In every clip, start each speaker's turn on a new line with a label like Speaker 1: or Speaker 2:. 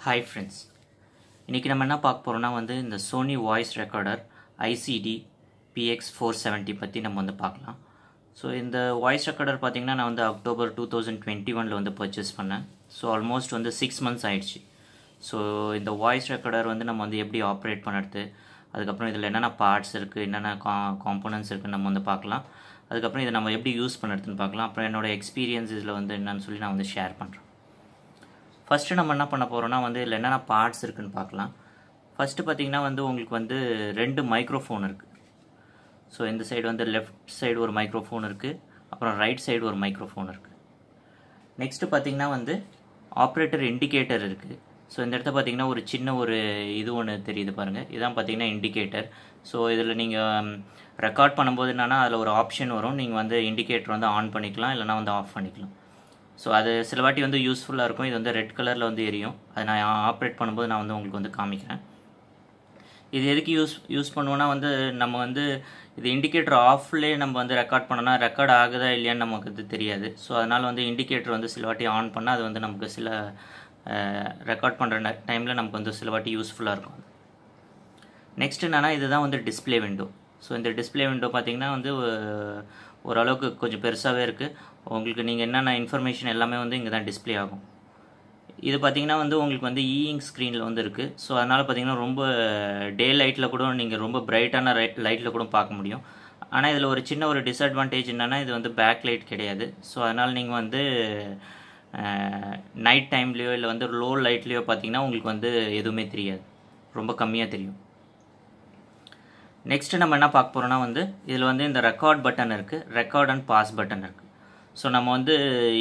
Speaker 1: hi friends இன்றைக்கி நம்ம என்ன பார்க்க போகிறோம்னா வந்து இந்த Sony voice recorder ICD PX four seventy பற்றி நம்ம வந்து பார்க்கலாம் ஸோ இந்த வாய்ஸ் ரெக்கார்டர் பார்த்தீங்கன்னா நான் வந்து அக்டோபர் டூ தௌசண்ட் டுவெண்ட்டி ஒனில் வந்து பர்ச்சேஸ் பண்ணேன் ஸோ ஆல்மோஸ்ட் வந்து சிக்ஸ் மந்த்ஸ் ஆயிடுச்சு ஸோ இந்த வாய்ஸ் ரெக்கார்டர் வந்து நம்ம வந்து எப்படி ஆப்ரேட் பண்ணுறது அதுக்கப்புறம் இதில் என்னென்ன பார்ட்ஸ் இருக்குது என்னென்ன கா காம்போனன்ட்ஸ் இருக்குன்னு நம்ம வந்து பார்க்கலாம் அதுக்கப்புறம் இதை நம்ம எப்படி யூஸ் பண்ணுறதுன்னு பார்க்கலாம் அப்புறம் என்னோடய எக்ஸ்பீரியன்ஸ் இதில் வந்து என்னன்னு சொல்லி நான் வந்து ஷேர் பண்ணுறேன் ஃபஸ்ட்டு நம்ம என்ன பண்ண போகிறோம்னா வந்து இதில் என்னென்ன பார்ட்ஸ் இருக்குன்னு பார்க்கலாம் ஃபஸ்ட்டு பார்த்தீங்கன்னா வந்து உங்களுக்கு வந்து ரெண்டு மைக்ரோஃபோன் இருக்குது ஸோ இந்த சைடு வந்து லெஃப்ட் சைடு ஒரு மைக்ரோஃபோன் இருக்குது அப்புறம் ரைட் சைடு ஒரு மைக்ரோஃபோன் இருக்குது நெக்ஸ்ட்டு பார்த்தீங்கன்னா வந்து ஆப்ரேட்டர் இண்டிகேட்டர் இருக்குது ஸோ இந்த இடத்த பார்த்தீங்கன்னா ஒரு சின்ன ஒரு இது ஒன்று தெரியுது பாருங்கள் இதான் பார்த்தீங்கன்னா இண்டிகேட்டர் ஸோ இதில் நீங்கள் ரெக்கார்ட் பண்ணும்போது என்னென்னா அதில் ஒரு ஆப்ஷன் வரும் நீங்கள் வந்து இண்டிகேட்டர் வந்து ஆன் பண்ணிக்கலாம் இல்லைனா வந்து ஆஃப் பண்ணிக்கலாம் ஸோ அது சில வாட்டி வந்து யூஸ்ஃபுல்லாக இருக்கும் இது வந்து ரெட் கலரில் வந்து எரியும் அதை நான் ஆப்ரேட் பண்ணும்போது நான் வந்து உங்களுக்கு வந்து காமிக்கிறேன் இது எதுக்கு யூஸ் யூஸ் பண்ணுவோன்னா வந்து நம்ம வந்து இது இண்டிகேட்டர் ஆஃப்லேயே நம்ம வந்து ரெக்கார்ட் பண்ணோன்னா ரெக்கார்ட் ஆகுதா இல்லையான்னு நமக்கு இது தெரியாது ஸோ அதனால் வந்து இண்டிகேட்டர் வந்து சில வாட்டி ஆன் பண்ணால் அது வந்து நமக்கு சில ரெக்கார்ட் பண்ணுற டைமில் நமக்கு வந்து சில வாட்டி யூஸ்ஃபுல்லாக இருக்கும் நெக்ஸ்ட் என்னென்னா இதுதான் வந்து டிஸ்பிளே விண்டோ ஸோ இந்த டிஸ்பிளே விண்டோ பார்த்திங்கன்னா வந்து ஓரளவுக்கு கொஞ்சம் பெருசாகவே இருக்குது உங்களுக்கு நீங்கள் என்னென்ன இன்ஃபர்மேஷன் எல்லாமே வந்து இங்கே தான் டிஸ்பிளே ஆகும் இது பார்த்திங்கன்னா வந்து உங்களுக்கு வந்து இயிங் ஸ்க்ரீனில் வந்து இருக்குது ஸோ அதனால் பார்த்திங்கன்னா ரொம்ப டே லைட்டில் கூட நீங்கள் ரொம்ப பிரைட்டான லைட்டில் கூட பார்க்க முடியும் ஆனால் இதில் ஒரு சின்ன ஒரு டிஸ்அட்வான்டேஜ் என்னென்னா இது வந்து பேக் லைட் கிடையாது ஸோ அதனால் நீங்கள் வந்து நைட் டைம்லேயோ இல்லை வந்து லோ லைட்லேயோ பார்த்தீங்கன்னா உங்களுக்கு வந்து எதுவுமே தெரியாது ரொம்ப கம்மியாக தெரியும் நெக்ஸ்ட்டு நம்ம என்ன பார்க்க போகிறோம்னா வந்து இதில் வந்து இந்த ரெக்கார்ட் பட்டன் இருக்குது ரெக்கார்ட் அண்ட் பாஸ் பட்டன் இருக்குது ஸோ நம்ம வந்து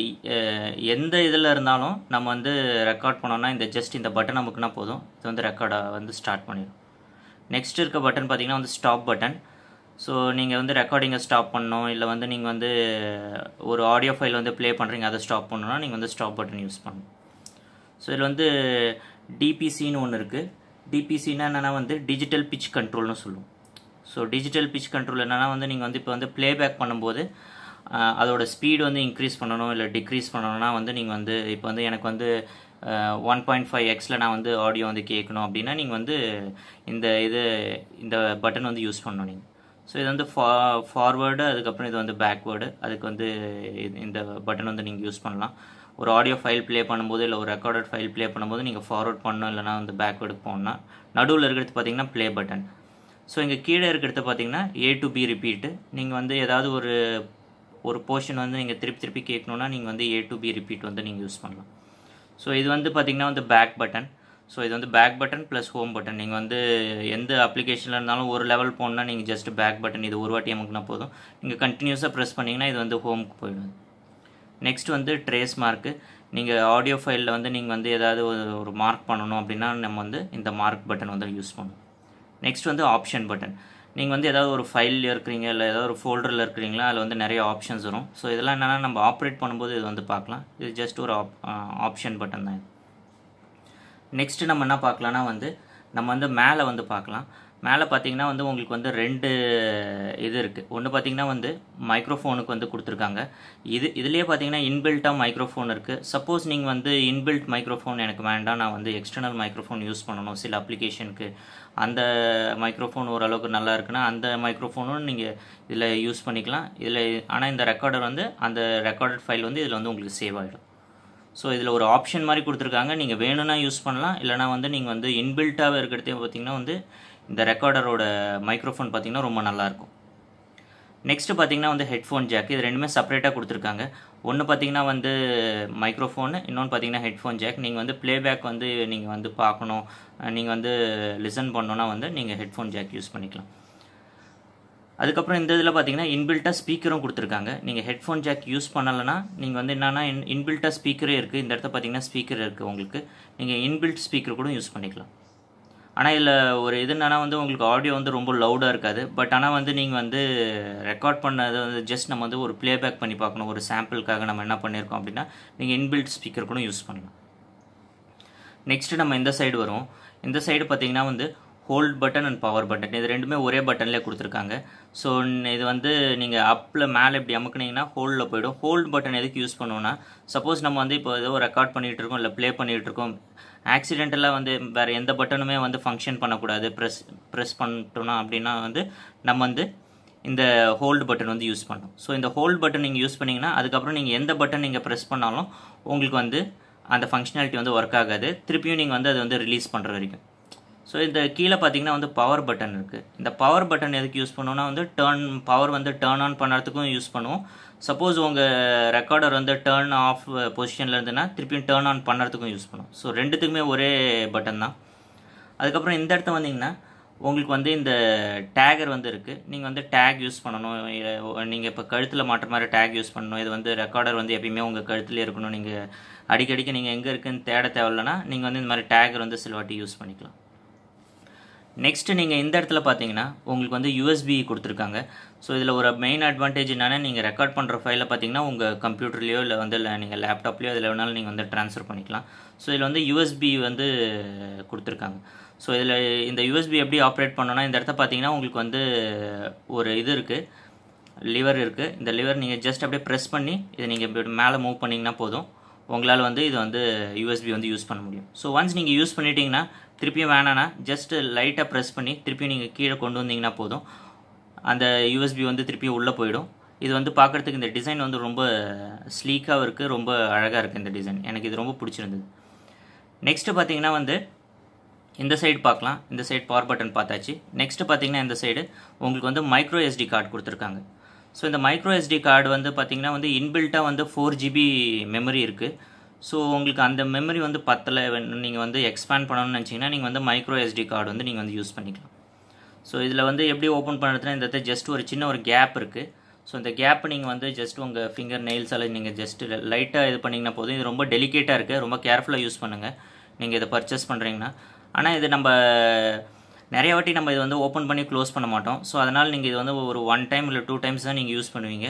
Speaker 1: எந்த இதில் இருந்தாலும் நம்ம வந்து ரெக்கார்ட் பண்ணோம்னா இந்த ஜஸ்ட் இந்த பட்டன் நமக்குனா போதும் இது வந்து ரெக்கார்டை வந்து ஸ்டார்ட் பண்ணிடும் நெக்ஸ்ட் இருக்க பட்டன் பார்த்திங்கன்னா வந்து ஸ்டாப் பட்டன் ஸோ நீங்கள் வந்து ரெக்கார்டிங்கை ஸ்டாப் பண்ணணும் இல்லை வந்து நீங்கள் வந்து ஒரு ஆடியோ ஃபைல் வந்து ப்ளே பண்ணுறீங்க அதை ஸ்டாப் பண்ணணும்னா நீங்கள் வந்து ஸ்டாப் பட்டன் யூஸ் பண்ணணும் ஸோ இதில் வந்து டிபிசின்னு ஒன்று இருக்குது டிபிசின்னா என்னென்னா வந்து டிஜிட்டல் பிச் கண்ட்ரோல்னு சொல்லுவோம் ஸோ டிஜிட்டல் பிச் கண்ட்ரோல் என்னென்னா வந்து நீங்கள் வந்து இப்போ வந்து ப்ளேபேக் பண்ணும்போது அதோட ஸ்பீடு வந்து இன்க்ரீஸ் பண்ணணும் இல்லை டிக்ரீஸ் பண்ணணும்னா வந்து நீங்கள் வந்து இப்போ வந்து எனக்கு வந்து ஒன் பாயிண்ட் ஃபைவ் எக்ஸில் நான் வந்து ஆடியோ வந்து கேட்கணும் அப்படின்னா நீங்கள் வந்து இந்த இது இந்த பட்டன் வந்து யூஸ் பண்ணணும் நீங்கள் ஸோ இது வந்து ஃபா ஃபார்வேர்டு அதுக்கப்புறம் இது வந்து பேக்வேர்டு அதுக்கு வந்து இந்த பட்டன் வந்து நீங்கள் யூஸ் பண்ணலாம் ஒரு ஆடியோ ஃபைல் ப்ளே பண்ணும்போது இல்லை ஒரு ரெக்கார்டட் ஃபைல் ப்ளே பண்ணும்போது நீங்கள் ஃபார்வர்ட் பண்ணணும் இல்லைனா வந்து பேக்வேர்டுக்கு போகணுன்னா நடுவில் இருக்கிறது பார்த்தீங்கன்னா ப்ளே பட்டன் ஸோ இங்கே கீழே இருக்கிறது பார்த்தீங்கன்னா ஏ டு பி ரிப்பீட்டு நீங்கள் வந்து ஏதாவது ஒரு ஒரு போர்ஷன் வந்து நீங்கள் திருப்பி திருப்பி கேட்கணுன்னா நீங்கள் வந்து ஏ டு பி ரிப்பீட் வந்து நீங்கள் யூஸ் பண்ணலாம் ஸோ இது வந்து பார்த்திங்கன்னா வந்து பேக் பட்டன் ஸோ இது வந்து back button plus home button நீங்கள் வந்து எந்த அப்ளிகேஷனில் இருந்தாலும் ஒரு லெவல் போகணுன்னா நீங்கள் ஜஸ்ட் பேக் பட்டன் இது ஒரு வாட்டி அமுக்குனா போதும் நீங்கள் கண்டினியூஸாக ப்ரெஸ் பண்ணிங்கன்னா இது வந்து ஹோமுக்கு போயிடும் நெக்ஸ்ட் வந்து ட்ரேஸ் மார்க்கு நீங்கள் ஆடியோ ஃபைலில் வந்து நீங்கள் வந்து ஏதாவது ஒரு மார்க் பண்ணணும் அப்படின்னா நம்ம வந்து இந்த மார்க் பட்டன் வந்து யூஸ் பண்ணணும் நெக்ஸ்ட் வந்து ஆப்ஷன் பட்டன் நீங்கள் வந்து ஏதாவது ஒரு ஃபைலில் இருக்கிறீங்க இல்லை ஏதாவது ஒரு ஃபோல்டரில் இருக்கிறீங்களா அதில் வந்து நிறைய ஆப்ஷன்ஸ் வரும் ஸோ இதெல்லாம் என்னென்னா நம்ம ஆப்ரேட் பண்ணும்போது இது வந்து பார்க்கலாம் இது ஜஸ்ட் ஒரு ஆப் ஆப்ஷன் பட்டன் தான் இது நெக்ஸ்ட்டு நம்ம என்ன பார்க்கலான்னா வந்து நம்ம வந்து மேலே வந்து பார்க்கலாம் மேலே பார்த்தீங்கன்னா வந்து உங்களுக்கு வந்து ரெண்டு இது இருக்குது ஒன்று பார்த்தீங்கன்னா வந்து மைக்ரோஃபோனுக்கு வந்து கொடுத்துருக்காங்க இது இதுலேயே பார்த்தீங்கன்னா இன்பில்ட்டாக மைக்ரோஃபோன் இருக்குது சப்போஸ் நீங்கள் வந்து இன்பில்ட் மைக்ரோஃபோன் எனக்கு வேண்டாம் நான் வந்து எக்ஸ்டர்னல் மைக்ரோஃபோன் யூஸ் பண்ணணும் சில அப்ளிகேஷனுக்கு அந்த மைக்ரோஃபோன் ஓரளவுக்கு நல்லா இருக்குன்னா அந்த மைக்ரோஃபோனும் நீங்கள் இதில் யூஸ் பண்ணிக்கலாம் இதில் ஆனால் இந்த ரெக்கார்டர் வந்து அந்த ரெக்கார்டட் ஃபைல் வந்து இதில் வந்து உங்களுக்கு சேவ் ஆகிடும் ஸோ இதில் ஒரு ஆப்ஷன் மாதிரி கொடுத்துருக்காங்க நீங்கள் வேணும்னா யூஸ் பண்ணலாம் இல்லைனா வந்து நீங்கள் வந்து இன்பில்ட்டாகவே இருக்கிறதே பார்த்தீங்கன்னா வந்து இந்த ரெக்கார்டரோட மைக்ரோஃபோன் பார்த்திங்கன்னா ரொம்ப நல்லாயிருக்கும் நெக்ஸ்ட்டு பார்த்திங்கன்னா வந்து ஹெட்ஃபோன் ஜாக் இது ரெண்டுமே செப்பரேட்டாக கொடுத்துருக்காங்க ஒன்று பார்த்திங்கன்னா வந்து மைக்ரோஃபோனு இன்னொன்று பார்த்திங்கன்னா ஹெட்ஃபோன் ஜாக் நீங்கள் வந்து ப்ளேபேக் வந்து நீங்கள் வந்து பார்க்கணும் நீங்கள் வந்து லிசன் பண்ணோன்னா வந்து நீங்கள் ஹெட்ஃபோன் ஜாக் யூஸ் பண்ணிக்கலாம் அதுக்கப்புறம் இந்த இதில் பார்த்தீங்கன்னா இன்பில்ட்டாக ஸ்பீக்கரும் கொடுத்துருக்காங்க நீங்கள் ஹெட்ஃபோன் ஜாக் யூஸ் பண்ணலைன்னா நீங்கள் வந்து என்னென்னா இன் இன்பில்ட்டாக ஸ்பீக்கரே இருக்குது இந்த இடத்த பார்த்தீங்கன்னா ஸ்பீக்கர் இருக்குது உங்களுக்கு நீங்கள் இன்பில்ட் ஸ்பீக்கர் கூட யூஸ் பண்ணிக்கலாம் ஆனால் இதில் ஒரு இது என்னன்னா வந்து உங்களுக்கு ஆடியோ வந்து ரொம்ப லவுடாக இருக்காது பட் ஆனால் வந்து நீங்கள் வந்து ரெக்கார்ட் பண்ணது வந்து ஜஸ்ட் நம்ம வந்து ஒரு ப்ளேபேக் பண்ணி பார்க்கணும் ஒரு சாம்பிளுக்காக நம்ம என்ன பண்ணியிருக்கோம் அப்படின்னா நீங்கள் இன்பில்ட் ஸ்பீக்கர் கூட யூஸ் பண்ணலாம் நெக்ஸ்ட்டு நம்ம இந்த சைடு வரும் இந்த சைடு பார்த்தீங்கன்னா வந்து hold button and power button இது ரெண்டுமே ஒரே பட்டன்லேயே கொடுத்துருக்காங்க ஸோ இது வந்து நீங்கள் அப்பில் மேலே இப்படி அமுக்குனீங்கன்னா ஹோல்டில் போயிடும் ஹோல்ட் பட்டன் எதுக்கு யூஸ் பண்ணுவோம்னா சப்போஸ் நம்ம வந்து இப்போ ஏதோ ரெக்கார்ட் பண்ணிகிட்டு இருக்கோம் இல்லை ப்ளே பண்ணிகிட்டு இருக்கோம் ஆக்சிடென்டலாக வந்து வேறு எந்த பட்டனுமே வந்து ஃபங்க்ஷன் பண்ணக்கூடாது ப்ரெஸ் ப்ரெஸ் பண்ணிட்டோம்னா அப்படின்னா வந்து நம்ம வந்து இந்த ஹோல்டு பட்டன் வந்து யூஸ் பண்ணணும் ஸோ இந்த ஹோல்ட் பட்டன் நீங்கள் யூஸ் பண்ணிங்கன்னா அதுக்கப்புறம் நீங்கள் எந்த பட்டன் நீங்கள் ப்ரெஸ் பண்ணாலும் உங்களுக்கு வந்து அந்த ஃபங்க்ஷனாலிட்டி வந்து ஒர்க் ஆகாது திருப்பியும் நீங்கள் வந்து அதை வந்து ரிலீஸ் பண்ணுற வரைக்கும் ஸோ இந்த கீழே பார்த்தீங்கன்னா வந்து பவர் பட்டன் இருக்குது இந்த பவர் பட்டன் எதுக்கு யூஸ் பண்ணுவோம்னா வந்து டேர்ன் பவர் வந்து டேர்ன் ஆன் பண்ணுறதுக்கும் யூஸ் பண்ணுவோம் சப்போஸ் உங்கள் ரெக்கார்டர் வந்து டேர்ன் ஆஃப் பொசிஷனில் இருந்துன்னா திருப்பியும் டேர்ன் ஆன் பண்ணுறதுக்கும் யூஸ் பண்ணுவோம் ஸோ ரெண்டுத்துக்குமே ஒரே பட்டன் தான் அதுக்கப்புறம் இந்த இடத்த வந்தீங்கன்னா உங்களுக்கு வந்து இந்த டேகர் வந்து இருக்குது நீங்கள் வந்து டேக் யூஸ் பண்ணணும் நீங்கள் இப்போ கழுத்தில் மாட்டுற மாதிரி டேக் யூஸ் பண்ணணும் இது வந்து ரெக்கார்டர் வந்து எப்பயுமே உங்கள் கழுத்துலேயே இருக்கணும் நீங்கள் அடிக்கடிக்கு நீங்கள் எங்கே இருக்குன்னு தேட தேவையில்லைன்னா நீங்கள் வந்து இந்த மாதிரி டேகர் வந்து சில வாட்டி யூஸ் பண்ணிக்கலாம் நெக்ஸ்ட் நீங்கள் இந்த இடத்துல பார்த்தீங்கன்னா உங்களுக்கு வந்து யூஎஸ்பி கொடுத்துருக்காங்க ஸோ இதில் ஒரு மெயின் அட்வான்டேஜ் என்னென்னா நீங்கள் ரெக்கார்ட் பண்ணுற ஃபைலை பார்த்தீங்கன்னா உங்கள் கம்ப்யூட்டர்லேயோ இல்லை வந்து இல்லை நீங்கள் லேப்டாப்லேயோ இதில் வேணாலும் நீங்கள் வந்து ட்ரான்ஸ்ஃபர் பண்ணிக்கலாம் ஸோ இதில் வந்து யூஎஸ்பி வந்து கொடுத்துருக்காங்க ஸோ இதில் இந்த யூஎஸ்பி எப்படி ஆப்ரேட் பண்ணோன்னா இந்த இடத்த பார்த்தீங்கன்னா உங்களுக்கு வந்து ஒரு இது இருக்குது லிவர் இருக்குது இந்த லிவர் நீங்கள் ஜஸ்ட் அப்படியே ப்ரெஸ் பண்ணி இதை நீங்கள் இப்படி மேலே மூவ் பண்ணிங்கன்னா போதும் உங்களால் வந்து இது வந்து யூஎஸ்பி வந்து யூஸ் பண்ண முடியும் ஸோ ஒன்ஸ் நீங்கள் யூஸ் பண்ணிட்டீங்கன்னா திருப்பியும் வேணான்னா ஜஸ்ட் லைட்டாக ப்ரெஸ் பண்ணி திருப்பியும் நீங்கள் கீழே கொண்டு வந்தீங்கன்னா போதும் அந்த யூஎஸ்பி வந்து திருப்பியும் உள்ளே போயிடும் இது வந்து பார்க்குறதுக்கு இந்த டிசைன் வந்து ரொம்ப ஸ்லீக்காகவும் இருக்குது ரொம்ப அழகாக இருக்குது இந்த டிசைன் எனக்கு இது ரொம்ப பிடிச்சிருந்தது நெக்ஸ்ட்டு பார்த்தீங்கன்னா வந்து இந்த சைடு பார்க்கலாம் இந்த சைடு பவர் பட்டன் பார்த்தாச்சு நெக்ஸ்ட்டு பார்த்தீங்கன்னா இந்த சைடு உங்களுக்கு வந்து மைக்ரோ எஸ்டி கார்டு கொடுத்துருக்காங்க ஸோ இந்த மைக்ரோ எஸ்டி கார்டு வந்து பார்த்தீங்கன்னா வந்து இன்பில்ட்டாக வந்து ஃபோர் ஜிபி மெமரி இருக்குது ஸோ உங்களுக்கு அந்த மெமரி வந்து பத்தலை நீங்கள் வந்து எக்ஸ்பேண்ட் பண்ணணும்னு நினச்சிங்கன்னா நீங்கள் வந்து மைக்ரோ எஸ்டி கார்டு வந்து நீங்கள் வந்து யூஸ் பண்ணிக்கலாம் ஸோ இதில் வந்து எப்படி ஓப்பன் பண்ணுறதுனா இந்த இடத்துல ஜஸ்ட் ஒரு சின்ன ஒரு கேப் இருக்குது ஸோ இந்த கேப்பை நீங்கள் வந்து ஜஸ்ட் உங்கள் ஃபிங்கர் நெயில்ஸால் நீங்கள் ஜஸ்ட் லைட்டாக இது பண்ணிங்கன்னா போதும் இது ரொம்ப டெலிகேட்டாக இருக்குது ரொம்ப கேர்ஃபுல்லாக யூஸ் பண்ணுங்கள் நீங்கள் இதை பர்ச்சேஸ் பண்ணுறீங்கன்னா ஆனால் இது நம்ம நிறைய வாட்டி நம்ம இது வந்து ஓப்பன் பண்ணி க்ளோஸ் பண்ண மாட்டோம் ஸோ அதனால் நீங்கள் இது வந்து ஒரு ஒன் டைம் இல்லை டூ டைம்ஸ் தான் நீங்கள் யூஸ் பண்ணுவீங்க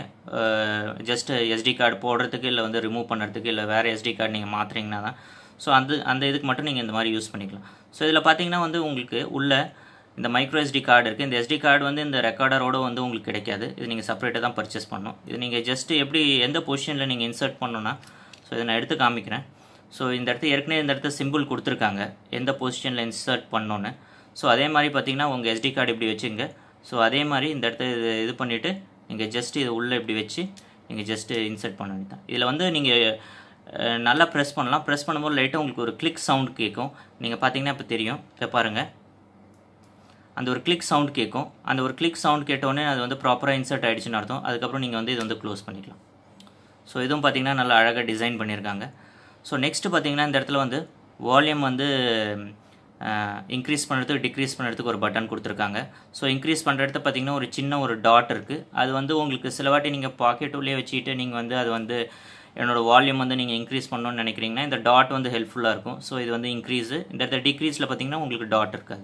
Speaker 1: ஜஸ்ட் எஸ்டி கார்டு போடுறதுக்கு இல்லை வந்து ரிமூவ் பண்ணுறதுக்கு இல்லை வேறு எஸ்டி கார்டு நீங்கள் மாற்றுறீங்கன்னா தான் ஸோ அந்த அந்த இதுக்கு மட்டும் நீங்கள் இந்த மாதிரி யூஸ் பண்ணிக்கலாம் ஸோ இதில் பார்த்தீங்கன்னா வந்து உங்களுக்கு உள்ள இந்த மைக்ரோ எஸ்டி கார்டு இருக்குது இந்த எஸ்டி கார்டு வந்து இந்த ரெக்கார்டரோட வந்து உங்களுக்கு கிடைக்காது இது நீங்கள் செப்பரேட்டாக தான் பர்ச்சேஸ் பண்ணணும் இது நீங்கள் ஜஸ்ட் எப்படி எந்த பொசிஷனில் நீங்கள் இன்சர்ட் பண்ணணும்னா ஸோ இதை நான் எடுத்து காமிக்கிறேன் ஸோ இந்த இடத்துல ஏற்கனவே இந்த இடத்துல சிம்பிள் கொடுத்துருக்காங்க எந்த பொசிஷனில் இன்சர்ட் பண்ணணுன்னு ஸோ அதே மாதிரி பார்த்தீங்கன்னா உங்கள் எஸ்டி கார்டு இப்படி வச்சுங்க ஸோ அதே மாதிரி இந்த இடத்த இது இது பண்ணிவிட்டு நீங்கள் ஜஸ்ட் இது உள்ளே இப்படி வச்சு நீங்கள் ஜஸ்ட்டு இன்சர்ட் பண்ண வேண்டியதான் இதில் வந்து நீங்கள் நல்லா ப்ரெஸ் பண்ணலாம் ப்ரெஸ் பண்ணும்போது லைட்டாக உங்களுக்கு ஒரு கிளிக் சவுண்ட் கேட்கும் நீங்கள் பார்த்தீங்கன்னா இப்போ தெரியும் இதை பாருங்கள் அந்த ஒரு கிளிக் சவுண்ட் கேட்கும் அந்த ஒரு கிளிக் சவுண்ட் கேட்டோடனே அது வந்து ப்ராப்பராக இன்சர்ட் ஆகிடுச்சுன்னு அர்த்தம் அதுக்கப்புறம் நீங்கள் வந்து இது வந்து க்ளோஸ் பண்ணிக்கலாம் ஸோ இதுவும் பார்த்தீங்கன்னா நல்லா அழகாக டிசைன் பண்ணியிருக்காங்க ஸோ நெக்ஸ்ட்டு பார்த்தீங்கன்னா இந்த இடத்துல வந்து வால்யூம் வந்து இன்க்ரீஸ் பண்ணுறதுக்கு டிக்ரீஸ் பண்ணுறதுக்கு ஒரு பட்டன் கொடுத்துருக்காங்க ஸோ இன்க்ரீஸ் பண்ணுறது பார்த்தீங்கன்னா ஒரு சின்ன ஒரு டாட் இருக்குது அது வந்து உங்களுக்கு சில வாட்டி நீங்கள் பாக்கெட் உள்ளே வச்சுக்கிட்டு நீங்கள் வந்து அது வந்து என்னோடய வால்யூம் வந்து நீங்கள் இன்க்ரீஸ் பண்ணணும்னு நினைக்கிறீங்கன்னா இந்த டாட் வந்து ஹெல்ப்ஃபுல்லாக இருக்கும் ஸோ இது வந்து இன்க்ரீஸு இந்த இடத்துல டிக்ரீஸில் பார்த்தீங்கன்னா உங்களுக்கு டாட் இருக்காது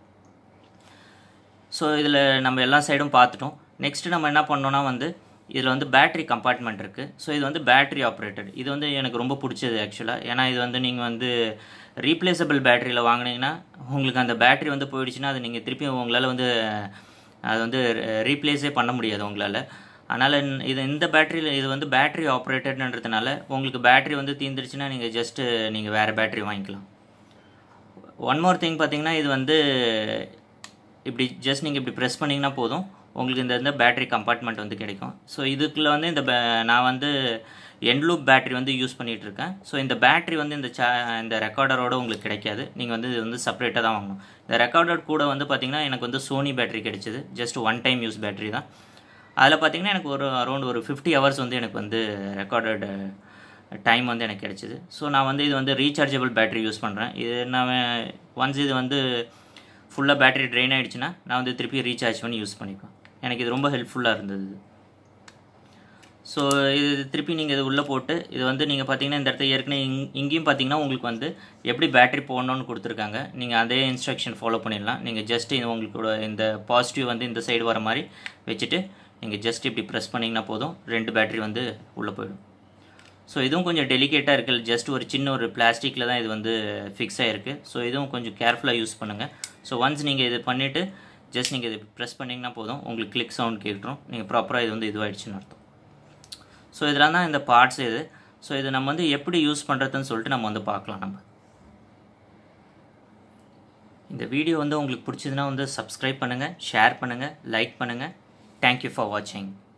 Speaker 1: ஸோ இதில் நம்ம எல்லா சைடும் பார்த்துட்டோம் நெக்ஸ்ட்டு நம்ம என்ன பண்ணோன்னா வந்து இதில் வந்து பேட்ரி கம்பார்ட்மெண்ட் இருக்குது ஸோ இது வந்து பேட்ரி ஆப்ரேட்டட் இது வந்து எனக்கு ரொம்ப பிடிச்சது ஆக்சுவலாக ஏன்னா இது வந்து நீங்கள் வந்து ரீப்ளேசபிள் பேட்டரியில் வாங்கினீங்கன்னா உங்களுக்கு அந்த பேட்ரி வந்து போயிடுச்சுன்னா அது நீங்கள் திருப்பி உங்களால் வந்து அது வந்து ரீப்ளேஸே பண்ண முடியாது உங்களால் அதனால் இது இந்த பேட்டரியில் இது வந்து பேட்ரி ஆப்ரேட்டட்ன்றதுனால உங்களுக்கு பேட்ரி வந்து தீர்ந்துருச்சுன்னா நீங்கள் ஜஸ்ட்டு நீங்கள் வேறு பேட்ரி வாங்கிக்கலாம் ஒன் மோர் திங் பார்த்தீங்கன்னா இது வந்து இப்படி ஜஸ்ட் நீங்கள் இப்படி ப்ரெஸ் பண்ணிங்கன்னா போதும் உங்களுக்கு இந்த இந்த பேட்டரி கம்பார்ட்மெண்ட் வந்து கிடைக்கும் ஸோ இதுக்குள்ள வந்து இந்த நான் வந்து என்லூப் பேட்டரி வந்து யூஸ் பண்ணிகிட்டு இருக்கேன் ஸோ இந்த பேட்டரி வந்து இந்த சா இந்த ரெக்கார்டரோட உங்களுக்கு கிடைக்காது நீங்கள் வந்து இது வந்து செப்பரேட்டாக தான் வாங்கணும் இந்த ரெக்கார்டர் கூட வந்து பார்த்திங்கன்னா எனக்கு வந்து சோனி பேட்டரி கிடைச்சிது just one time use battery தான் அதில் பார்த்திங்கன்னா எனக்கு ஒரு அரௌண்ட் ஒரு ஃபிஃப்டி ஹவர்ஸ் வந்து எனக்கு வந்து ரெக்கார்டட் டைம் வந்து எனக்கு கிடைச்சிது ஸோ நான் வந்து இது வந்து ரீசார்ஜபிள் பேட்டரி யூஸ் பண்ணுறேன் இது நான் ஒன்ஸ் இது வந்து ஃபுல்லாக பேட்டரி ட்ரெயின் ஆகிடுச்சுன்னா நான் வந்து திருப்பி ரீசார்ஜ் பண்ணி யூஸ் பண்ணிக்குவேன் எனக்கு இது ரொம்ப ஹெல்ப்ஃபுல்லாக இருந்தது ஸோ இது திருப்பி நீங்கள் இது உள்ளே போட்டு இது வந்து நீங்கள் பார்த்தீங்கன்னா இந்த இடத்துல ஏற்கனவே இங் இங்கேயும் பார்த்தீங்கன்னா உங்களுக்கு வந்து எப்படி பேட்டரி போடணும்னு கொடுத்துருக்காங்க நீங்கள் அதே இன்ஸ்ட்ரக்ஷன் ஃபாலோ பண்ணிடலாம் நீங்கள் ஜஸ்ட் இது உங்களுக்கு இந்த பாசிட்டிவ் வந்து இந்த சைடு வர மாதிரி வச்சுட்டு நீங்கள் ஜஸ்ட் இப்படி ப்ரெஸ் பண்ணிங்கன்னா போதும் ரெண்டு பேட்டரி வந்து உள்ளே போயிடும் ஸோ இதுவும் கொஞ்சம் டெலிகேட்டாக இருக்குது ஜஸ்ட் ஒரு சின்ன ஒரு பிளாஸ்டிக்கில் தான் இது வந்து ஃபிக்ஸ் ஆகிருக்கு ஸோ இதுவும் கொஞ்சம் கேர்ஃபுல்லாக யூஸ் பண்ணுங்கள் ஸோ ஒன்ஸ் நீங்கள் இது பண்ணிவிட்டு ஜஸ்ட் நீங்கள் இது ப்ரெஸ் பண்ணிங்கன்னா போதும் உங்களுக்கு கிளிக் சவுண்ட் கேட்டுரும் நீங்கள் ப்ராப்பராக இது வந்து இதுவாகிடுச்சுன்னு அர்த்தம் ஸோ இதெல்லாம் தான் இந்த பார்ட்ஸ் இது ஸோ இது நம்ம வந்து எப்படி யூஸ் பண்ணுறதுன்னு சொல்லிட்டு நம்ம வந்து பார்க்கலாம் நம்ம இந்த வீடியோ வந்து உங்களுக்கு பிடிச்சதுன்னா வந்து சப்ஸ்கிரைப் பண்ணுங்கள் ஷேர் பண்ணுங்கள் லைக் பண்ணுங்கள் தேங்க்யூ ஃபார் வாட்சிங்